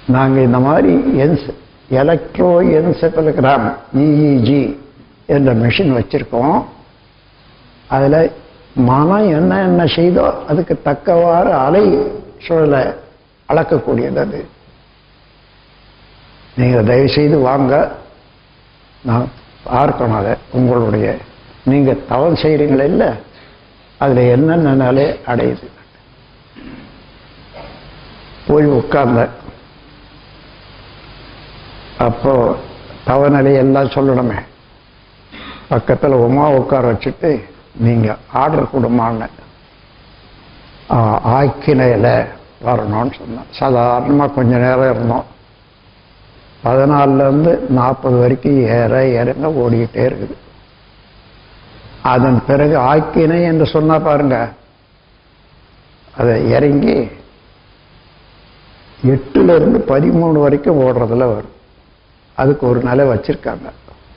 நாங்கள் இந்த மாதிரி என்ஸ் எலக்ட்ரோ என்செபலகிராம் இஇஜி என்ற மெஷின் வச்சிருக்கோம் அதில் மனம் என்ன என்ன செய்தோ அதுக்கு தக்கவாறு அலை சூழலை அளக்கக்கூடியது அது நீங்கள் தயவு செய்து வாங்க நான் பார்க்கணும் அதை உங்களுடைய நீங்கள் தவறு செய்கிறீங்களே இல்லை அதில் என்னென்ன நிலை அடையுது போய் உட்கார்ந்த அப்போ தவநிலை எல்லாம் சொல்லணுமே பக்கத்தில் உமா உட்கார வச்சுட்டு நீங்கள் ஆர்டர் கொடுமான்னு ஆக்கினையில் வரணும்னு சொன்னேன் சாதாரணமாக கொஞ்ச நேரம் இருந்தோம் பதினாலுலேருந்து நாற்பது வரைக்கும் ஏற இறங்க ஓடிக்கிட்டே இருக்குது அதன் பிறகு ஆக்கினை என்று சொன்னா பாருங்க அதை இறங்கி எட்டுல இருந்து பதிமூணு வரைக்கும் ஓடுறதுல வரும் அதுக்கு ஒரு நிலை வச்சிருக்காங்க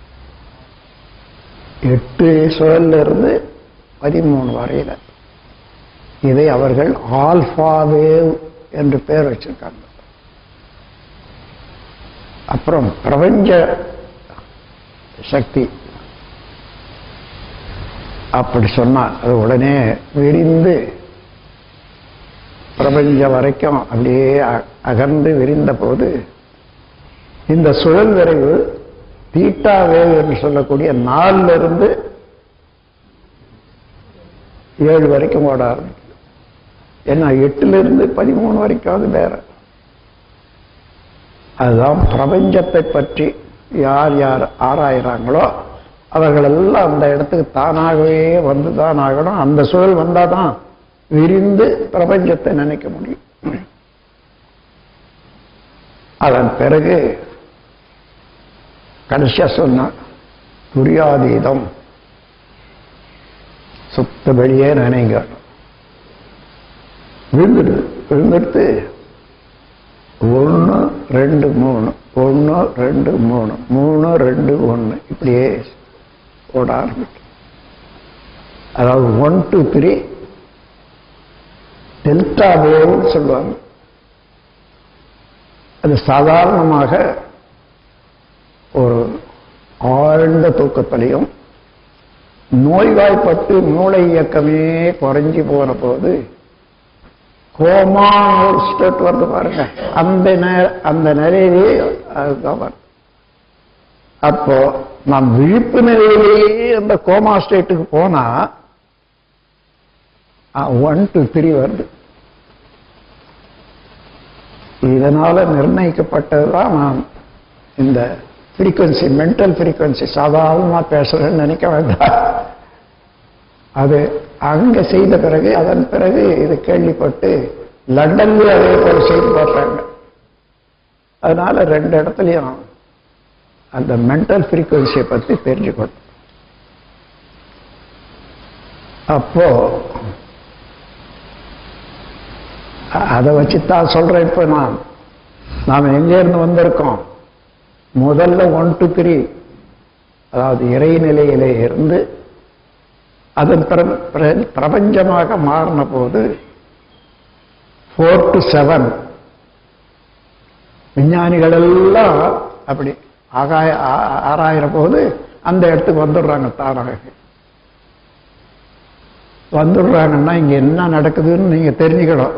எட்டு சுழல்ல இருந்து பதிமூணு வரையில இதை அவர்கள் ஆல்பா வேவ் என்று பெயர் வச்சிருக்காங்க அப்புறம் பிரபஞ்ச சக்தி அப்படி சொன்னா அது உடனே விரிந்து பிரபஞ்சம் வரைக்கும் அப்படியே அ- அகன்று விரிந்த போது இந்த சுழல் விரைவு தீட்டா வேவ் என்று சொல்லக்கூடிய நாலுல இருந்து ஏழு வரைக்கும் ஓட ஆரம்பிக்குது ஏன்னா எட்டுல இருந்து பதிமூணு வரைக்கும் அது வேற அதுதான் பிரபஞ்சத்தை பற்றி யார் யார் ஆராயிறாங்களோ அவர்களெல்லாம் அந்த இடத்துக்கு தானாகவே வந்து தான் ஆகணும் அந்த சூழல் வந்தாதான் விரிந்து பிரபஞ்சத்தை நினைக்க முடியும் அதன் பிறகு கடைசியா சொன்ன துரியாதீதம் சுத்த வெளியே நினைங்க விழுந்துடுது விழுந்துடுத்து ஒன்று ரெண்டு மூணு ஒன்று ரெண்டு மூணு மூணு ரெண்டு ஒன்று இப்படியே ஓட ஆரம்பிக்கும் அதாவது ஒன் டூ த்ரீ டெல்டா வேவ்னு சொல்லுவாங்க அது சாதாரணமாக ஒரு ஆழ்ந்த தூக்கத்திலையும் நோய்வாய்ப்பட்டு மூளை இயக்கமே குறைஞ்சி போன போது கோமான ஒரு ஸ்டேட் வருது பாருங்க அந்த நே- அந்த நிலையிலேயே அதுதான் வரும் அப்போ நாம் விழிப்பு நிலையிலேயே அந்த கோமா ஸ்டேட்டுக்கு போனா ஒன் டு த்ரீ வருது இதனால நிர்ணயிக்கப்பட்டதுதான் நான் இந்த ஃப்ரீக்வன்சி மென்டல் ஃப்ரீக்வன்சி சாதாரணமா பேசுறேன்னு நினைக்க வேண்டாம் அது அங்க செய்த பிறகு அதன் பிறகு இது கேள்விப்பட்டு லண்டன்ல அதே போல செய்து பார்த்தாங்க அதனால ரெண்டு இடத்துலயும் அந்த மென்டல் ஃப்ரீக்வன்சியை பத்தி தெரிஞ்சுக்கணும் அப்போ அ- அதை வச்சுத்தான் சொல்றேன் இப்ப நான் நாம் எங்க இருந்து வந்திருக்கோம் முதல்ல ஒன் டு த்ரீ அதாவது இறைநிலையிலே இருந்து அதன் பிற- பிற- பிரபஞ்சமாக மாறின போது ஃபோர் டு செவன் விஞ்ஞானிகள் எல்லாம் அப்படி ஆகாய ஆ- ஆராயிற போது அந்த இடத்துக்கு வந்துடுறாங்க தானாக வந்துடுறாங்கன்னா இங்க என்ன நடக்குதுன்னு நீங்க தெரிஞ்சுக்கணும்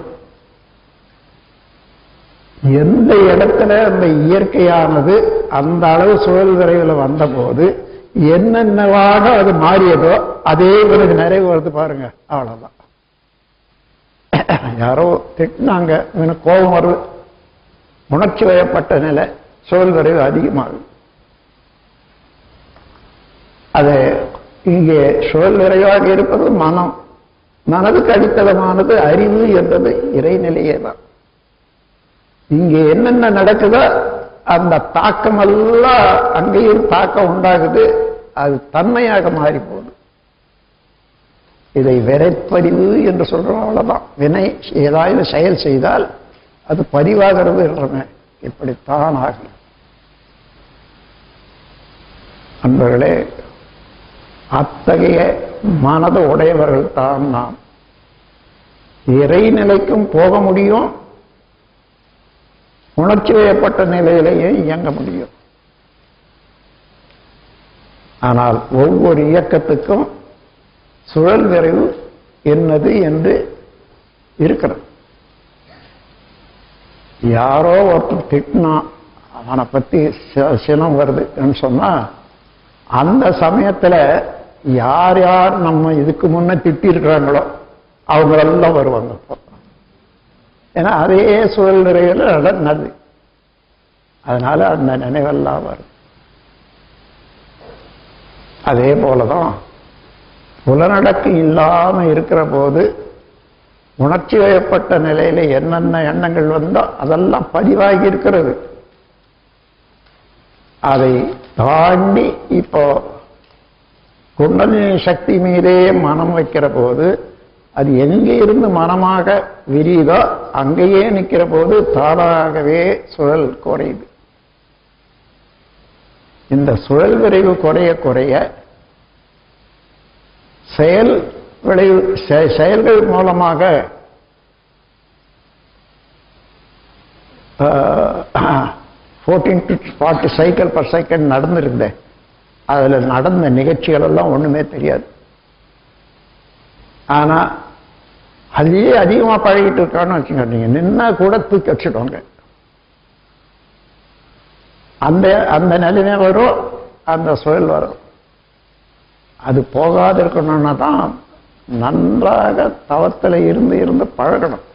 எந்த இடத்துல அந்த இயற்கையானது அந்த அளவு சுழல் விரைவில் வந்தபோது என்னென்னவாக அது மாறியதோ அதே பிறகு நிறைவு வருது பாருங்க அவ்வளவுதான் யாரோ திட்டினாங்க எனக்கு கோபம் வருது உணர்ச்சி வயப்பட்ட நிலை சுழல் விரைவு அதிகமாகுது அது இங்கே சுழல் விரைவாக இருப்பது மனம் மனதுக்கு அடித்தளமானது அறிவு என்பது இறைநிலையே தான் இங்கே என்னென்ன நடக்குதோ அந்த தாக்கம் எல்லாம் அங்கேயும் தாக்கம் உண்டாகுது அது தன்மையாக மாறி போகுது இதை விரைப்பறிவு என்று சொல்றோம் அவ்வளவுதான் வினை ஏதாவது செயல் செய்தால் அது பதிவாகிறது என்றமே இப்படித்தான் ஆகும் அன்பர்களே அத்தகைய மனது உடையவர்கள் தான் நாம் இறைநிலைக்கும் போக முடியும் உணர்ச்சி வயப்பட்ட நிலையிலேயே இயங்க முடியும் ஆனால் ஒவ்வொரு இயக்கத்துக்கும் சுழல் விரைவு என்னது என்று இருக்கிறது யாரோ ஒருத்தர் திட்டினா அவனை பத்தி சி- சினம் வருதுன்னு சொன்னா அந்த சமயத்துல யார் யார் நம்ம இதுக்கு முன்ன திட்டி இருக்கிறாங்களோ அவங்களெல்லாம் வருவாங்க இப்போ ஏன்னா அதே சுழல் நிறைவில் நடந்தது அதனால அந்த நினைவெல்லாம் வரும் அதே போலதான் புலனடக்கு இல்லாம இருக்கிற போது உணர்ச்சி வயப்பட்ட நிலையில என்னென்ன எண்ணங்கள் வந்தோ அதெல்லாம் பதிவாகி இருக்கிறது அதை தாண்டி இப்போ குண்டலினி சக்தி மீதே மனம் வைக்கிற போது அது எங்கே இருந்து மனமாக விரியுதோ அங்கேயே நிற்கிற போது தானாகவே சுழல் குறையுது இந்த சுழல் விரைவு குறைய குறைய செயல் விளைவு செ- செயல்கள் மூலமாக fourteen to forty cycle per second நடந்திருந்தேன் அதில் நடந்த நிகழ்ச்சிகள் எல்லாம் ஒண்ணுமே தெரியாது ஆனா அதுலயே அதிகமா பழகிட்டு இருக்கான்னு வச்சுங்க நீங்க நின்னா கூட தூக்கி வச்சுடுவாங்க அந்த அந்த நிலைமை வரும் அந்த சுழல் வரும் அது போகாது இருக்கணும்னா தான் நன்றாக தவத்தில் இருந்து இருந்து பழகணும்